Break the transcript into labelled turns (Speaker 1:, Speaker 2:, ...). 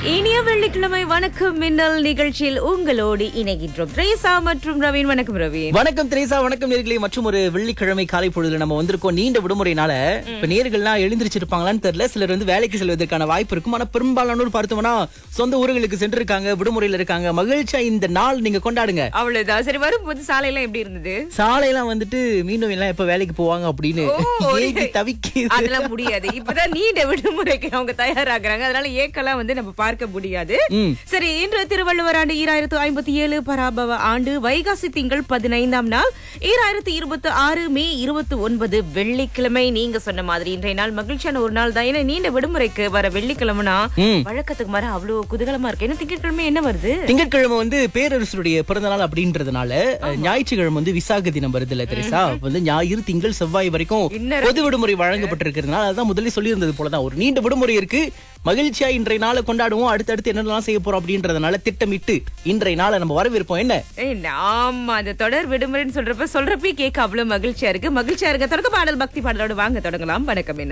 Speaker 1: இனிய வெள்ளிக்கிழமை வணக்கம் மின்னல் நிகழ்ச்சியில் உங்களோடு இணைகின்றோம் திரேசா மற்றும் ரவீன் வணக்கம் ரவீன்
Speaker 2: வணக்கம் திரேசா வணக்கம் நேர்களே மற்றும் ஒரு வெள்ளிக்கிழமை காலை பொழுதுல நம்ம வந்திருக்கோம் நீண்ட விடுமுறைனால இப்ப நேர்கள்லாம் எழுந்திருச்சிருப்பாங்களான்னு தெரியல சிலர் வந்து வேலைக்கு செல்வதற்கான வாய்ப்பு இருக்கும் ஆனா பெரும்பாலானோர் பார்த்தோம்னா சொந்த ஊர்களுக்கு சென்றிருக்காங்க விடுமுறையில இருக்காங்க மகிழ்ச்சியா இந்த நாள் நீங்க கொண்டாடுங்க
Speaker 1: அவ்வளவுதான் சரி வரும்போது சாலையெல்லாம் எப்படி இருந்தது
Speaker 2: சாலையெல்லாம் வந்துட்டு மீண்டும் எல்லாம் எப்ப வேலைக்கு போவாங்க அப்படின்னு
Speaker 1: ஓ,
Speaker 2: ஏங்கி தவிக்குது
Speaker 1: அதெல்லாம் முடியாது இப்பதான் நீண்ட விடுமுறைக்கு அவங்க தயாராகிறாங்க அதனால ஏக்கெல்லாம் வந்து நம்ம பார்க்க முடியாது
Speaker 2: ம்.
Speaker 1: சரி இன்று திருவள்ளுவர் ஆண்டு ஈராயிரத்து ஐம்பத்தி ஏழு பராபவ ஆண்டு வைகாசி திங்கள் பதினைந்தாம் நாள் ஈராயிரத்து இருபத்தி ஆறு மே இருபத்தி ஒன்பது வெள்ளிக்கிழமை நீங்க சொன்ன மாதிரி இன்றைய நாள் மகிழ்ச்சியான ஒரு நாள் தான் ஏன்னா நீண்ட விடுமுறைக்கு வர வெள்ளிக்கிழமைனா
Speaker 2: ம்.
Speaker 1: வழக்கத்துக்கு மாற அவ்வளவு குதூகலமா இருக்கு ஏன்னா திங்கட்கிழமை என்ன வருது
Speaker 2: திங்கட்கிழமை வந்து பேரரசருடைய பிறந்த நாள் அப்படின்றதுனால அஹ், ஞாயிற்றுக்கிழமை வந்து விசாக தினம் வருது இல்ல தெரேசா வந்து ஞாயிறு திங்கள் செவ்வாய் வரைக்கும்
Speaker 1: இன்னும்
Speaker 2: பொது விடுமுறை வழங்கப்பட்டிருக்கிறதுனால அதான் முதல்ல சொல்லியிருந்தது போலதான் ஒரு நீண்ட விடுமுறை இருக்கு மகிழ்ச்சியா இன்றைய நாளை கொண்டாடுவோம் அடுத்தடுத்து என்னெல்லாம் செய்ய போறோம் அப்படின்றதுனால திட்டமிட்டு இன்றைய நாளை நம்ம வரவேற்போம் என்ன
Speaker 1: ஏய், ஆமா அந்த தொடர் விடுமுறைன்னு சொல்றப்ப சொல்றப்பே கேட்க அவ்வளவு மகிழ்ச்சியா இருக்கு மகிழ்ச்சியா இருக்க தொடக்க பாடல் பக்தி பாடலோட வாங்க தொடங்கலாம் வணக்கம் என்ன